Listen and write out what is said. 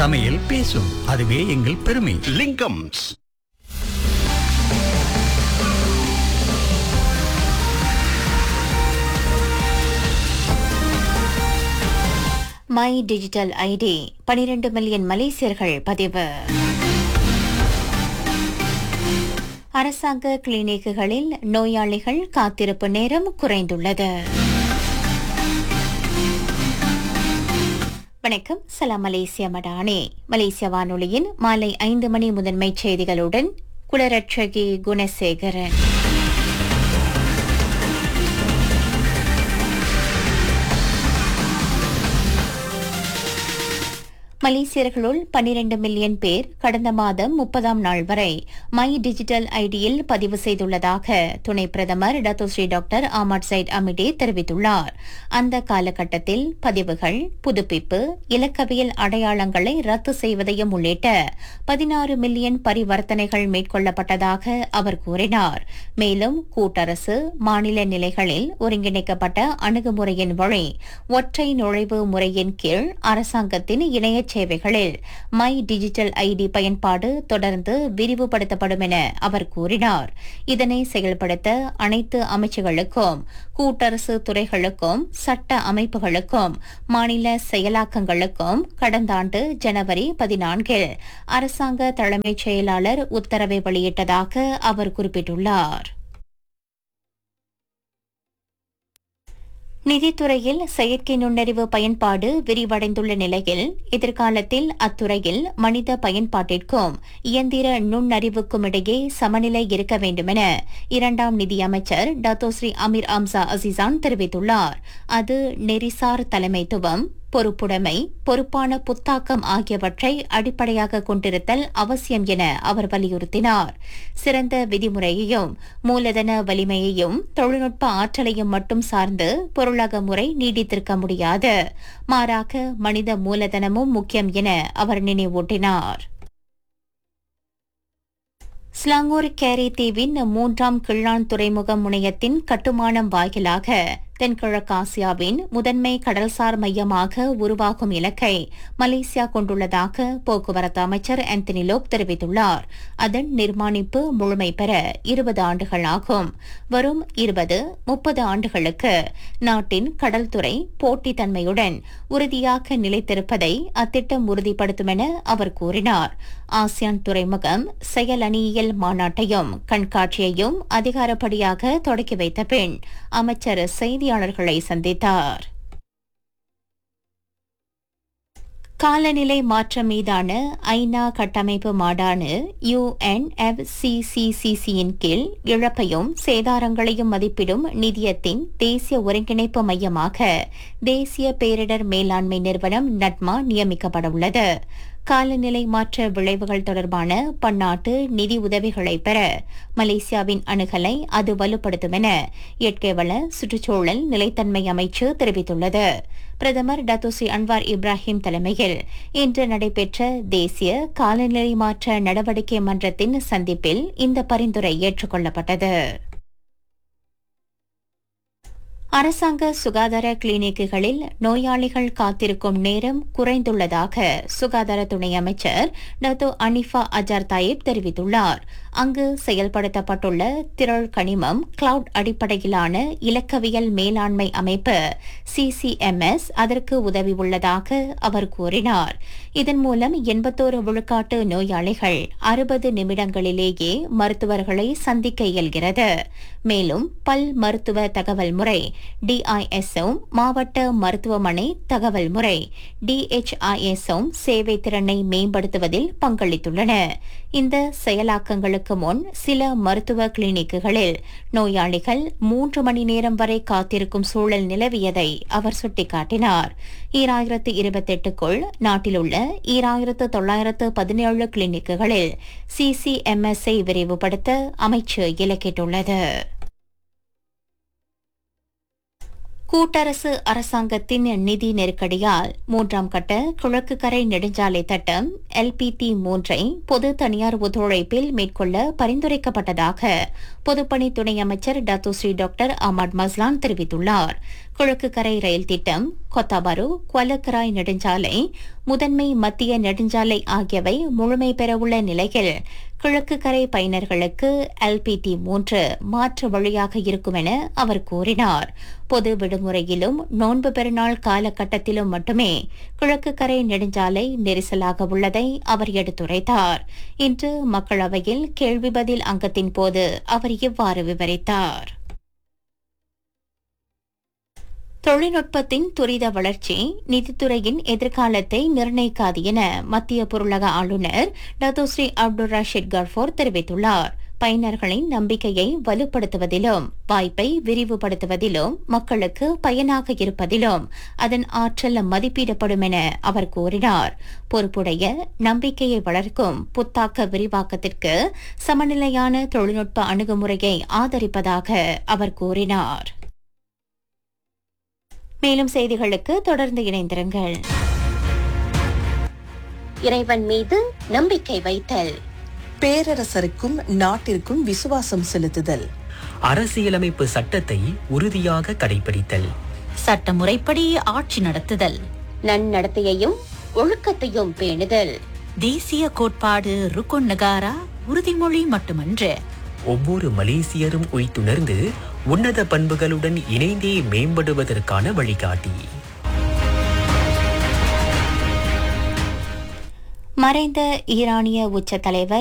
சமையல் பேசும் அதுவே எங்கள் பெருமை Lingams my digital ID 12 million மலேசியர்கள் பதிவு அரசாங்க கிளினிக்குகளில் நோயாளிகள் காத்திருப்பு நேரம் குறைந்துள்ளது வணக்கம் சலாம் மலேசியா மடானே மலேசிய வானொலியின் மாலை ஐந்து மணி முதன்மைச் செய்திகளுடன் குலரட்சகி குணசேகரன் மலேசியர்களுள் 12 மில்லியன் பேர் கடந்த மாதம் முப்பதாம் நாள் வரை மை டிஜிட்டல் ஐடியில் பதிவு செய்துள்ளதாக துணை பிரதமர் Datuk Seri doctor Ahmad Zahid Hamidi தெரிவித்துள்ளார் அந்த காலகட்டத்தில் பதிவுகள் புதுப்பிப்பு இலக்கவியல் அடையாளங்களை ரத்து செய்வதையும் உள்ளிட்ட பதினாறு மில்லியன் பரிவர்த்தனைகள் மேற்கொள்ளப்பட்டதாக அவர் கூறினார் மேலும் கூட்டரசு மாநில நிலைகளில் ஒருங்கிணைக்கப்பட்ட அணுகுமுறையின் வழி ஒற்றை நுழைவு முறையின் கீழ் அரசாங்கத்தின் இணைய சேவைகளில் மை டிஜிட்டல் ஐடி பயன்பாடு தொடர்ந்து விரிவுபடுத்தப்படும் என அவர் கூறினார் இதனை செயல்படுத்த அனைத்து அமைச்சுகளுக்கும் கூட்டரசு துறைகளுக்கும் சட்ட அமைப்புகளுக்கும் மாநில செயலாக்கங்களுக்கும் கடந்த ஆண்டு ஜனவரி பதினான்கில் அரசாங்க தலைமைச் செயலாளர் உத்தரவை வெளியிட்டதாக அவர் குறிப்பிட்டுள்ளார் நிதித்துறையில் செயற்கை நுண்ணறிவு பயன்பாடு விரிவடைந்துள்ள நிலையில் எதிர்காலத்தில் அத்துறையில் மனித பயன்பாட்டிற்கும் இயந்திர நுண்ணறிவுக்கும் இடையே சமநிலை இருக்க வேண்டுமென இரண்டாம் நிதியமைச்சர் டத்தோஸ்ரீ அமீர் அம்சா அசிசான் தெரிவித்துள்ளார் அது நெறிசார் தலைமைத்துவம் பொறுப்புடைமை பொறுப்பான புத்தாக்கம் ஆகியவற்றை அடிப்படையாக கொண்டிருத்தல் அவசியம் என அவர் வலியுறுத்தினார் சிறந்த விதிமுறையையும் மூலதன வலிமையையும் தொழில்நுட்ப ஆற்றலையும் மட்டும் சார்ந்து பொருளாக முறை நீடித்திருக்க முடியாது மாறாக மனித மூலதனமும் முக்கியம் என அவர் நினைவூட்டினார் ஸ்லாங்கூர் கேரி தீவின் மூன்றாம் கிள்ளான் துறைமுக முனையத்தின் கட்டுமானம் வாயிலாக தென்கிழக்காசியாவின் முதன்மை கடல்சார் மையமாக உருவாகும் இலக்கை மலேசியா கொண்டுள்ளதாக போக்குவரத்து அமைச்சர் ஆந்தனி லோக் தெரிவித்துள்ளார் அதன் நிர்மாணிப்பு முழுமை பெற இருபது ஆண்டுகள் ஆகும் வரும் இருபது முப்பது ஆண்டுகளுக்கு நாட்டின் கடல்துறை போட்டித்தன்மையுடன் உறுதியாக நிலைத்திருப்பதை அத்திட்டம் உறுதிப்படுத்தும் என அவர் கூறினார் ஆசியான் துறைமுகம் செயலணியியல் மாநாட்டையும் கண்காட்சியையும் அதிகாரப்படியாக தொடக்கி வைத்த பின் அமைச்சர் செய்தியாளர்களை சந்தித்தார் காலநிலை மாற்றம் மீதான ஐநா கட்டமைப்பு மாடானு யுஎன்எஃப்சிசிசிசியின் கீழ் இழப்பையும் சேதாரங்களையும் மதிப்பிடும் நிதியத்தின் தேசிய ஒருங்கிணைப்பு மையமாக தேசிய பேரிடர் மேலாண்மை நிறுவனம் நட்மா நியமிக்கப்படவுள்ளது காலநிலை மாற்ற விளைவுகள் தொடர்பான பன்னாட்டு நிதி உதவிகளை பெற மலேசியாவின் அணுகலை அது வலுப்படுத்தும் என இயற்கை வள சுற்றுச்சூழல் நிலைத்தன்மை அமைச்சு தெரிவித்துள்ளது பிரதமர் டத்தோசி அன்வார் இப்ராஹிம் தலைமையில் இன்று நடைபெற்ற தேசிய காலநிலை மாற்ற நடவடிக்கை மன்றத்தின் சந்திப்பில் இந்த பரிந்துரை ஏற்றுக்கொள்ளப்பட்டது அரசாங்க சுகாதார கிளினிக்குகளில் நோயாளிகள் காத்திருக்கும் நேரம் குறைந்துள்ளதாக சுகாதார துணை அமைச்சர் டத்தோ அனிஃபா அஜார் தாயிப் தெரிவித்துள்ளார் அங்கு செயல்படுத்தப்பட்டுள்ள திரள் கனிமம் கிளவுட் அடிப்படையிலான இலக்கவியல் மேலாண்மை அமைப்பு சிசிஎம்எஸ் அதற்கு உதவி உள்ளதாக அவர் கூறினார் இதன் மூலம் எண்பத்தோரு விழுக்காட்டு நோயாளிகள் அறுபது நிமிடங்களிலேயே மருத்துவர்களை சந்திக்க இயல்கிறது மேலும் பல் மருத்துவ தகவல் முறை டிஐஎஸ்ஓம் மாவட்ட மருத்துவமனை தகவல் முறை டிஎச்ஐஎஸ்ஓம் சேவை திறனை மேம்படுத்துவதில் பங்களித்துள்ளன இந்த செயலாக்கங்களுக்கு முன் சில மருத்துவ கிளினிக்குகளில் நோயாளிகள் மூன்று மணி நேரம் வரை காத்திருக்கும் சூழல் நிலவியதை அவர் சுட்டிக்காட்டினார் ஈராயிரத்து இருபத்தெட்டுக்குள் நாட்டிலுள்ள ஈராயிரத்து தொள்ளாயிரத்து பதினேழு கிளினிக்குகளில் சிசிஎம்எஸ்ஐ விரிவுபடுத்த அமைச்சு இலக்கிட்டுள்ளது கூட்டரசு அரசாங்கத்தின் நிதி நெருக்கடியால் மூன்றாம் கட்ட கிழக்கு கரை நெடுஞ்சாலை திட்டம் எல்பிடி மூன்றை பொது தனியார் ஒத்துழைப்பில் மேற்கொள்ள பரிந்துரைக்கப்பட்டதாக பொதுப்பணி துணை அமைச்சர் டத்துஸ்ரீ டாக்டர் அஹமத் மஸ்லான் தெரிவித்துள்ளார் கிழக்கு கரை ரயில் திட்டம் கொத்தாபரு குவலக்கராய் நெடுஞ்சாலை முதன்மை மத்திய நெடுஞ்சாலை ஆகியவை முழுமை பெறவுள்ள நிலையில் கிழக்கு கரை பயனர்களுக்கு எல்பிடி மூன்று மாற்று வழியாக இருக்கும் என அவர் கூறினார் பொது விடுமுறையிலும் நோன்பு பெருநாள் காலகட்டத்திலும் மட்டுமே கிழக்கு கரை நெடுஞ்சாலை நெரிசலாக உள்ளதை அவர் எடுத்துரைத்தார் இன்று மக்களவையில் கேள்வி பதில் அங்கத்தின் போது அவர் இவ்வாறு விவரித்தார் தொழில்நுட்பத்தின் துரித வளர்ச்சி நிதித்துறையின் எதிர்காலத்தை நிர்ணயிக்காது என மத்திய பொருளக ஆளுநர் டத்தோஸ்ரீ அப்துல் ரஷீத் கர்ஃபோர் தெரிவித்துள்ளார் பயனர்களின் நம்பிக்கையை வலுப்படுத்துவதிலும் வாய்ப்பை விரிவுபடுத்துவதிலும் மக்களுக்கு பயனாக இருப்பதிலும் அதன் ஆற்றல் மதிப்பிடப்படும் என அவர் கூறினார் பொறுப்புடைய நம்பிக்கையை வளர்க்கும் புத்தாக்க விரிவாக்கத்திற்கு சமநிலையான தொழில்நுட்ப அணுகுமுறையை ஆதரிப்பதாக அவர் கூறினார் மேலும் செய்திகளுக்கு தொடர்ந்து இணைந்திருங்கள் இறைவன் மீது நம்பிக்கை வைத்தல் பேரரசருக்கும் நாட்டிற்கும் விசுவாசம் செலுத்துதல் அரசியலமைப்பு சட்டத்தை உறுதியாக கடைபிடித்தல் சட்டமுறைப்படி ஆட்சி நடத்துதல் நன்னடத்தையையும் ஒழுக்கத்தையும் பேணுதல் தேசிய கோட்பாடு ருக்குன் நகாரா உறுதிமொழி மட்டுமன்று ஒவ்வொரு மலேசியரும் உய்த்துணர்ந்து உன்னத பண்புகளுடன் இணைந்தே மேம்படுவதற்கான வழிகாட்டி மறைந்த ஈரானிய உச்ச தலைவர்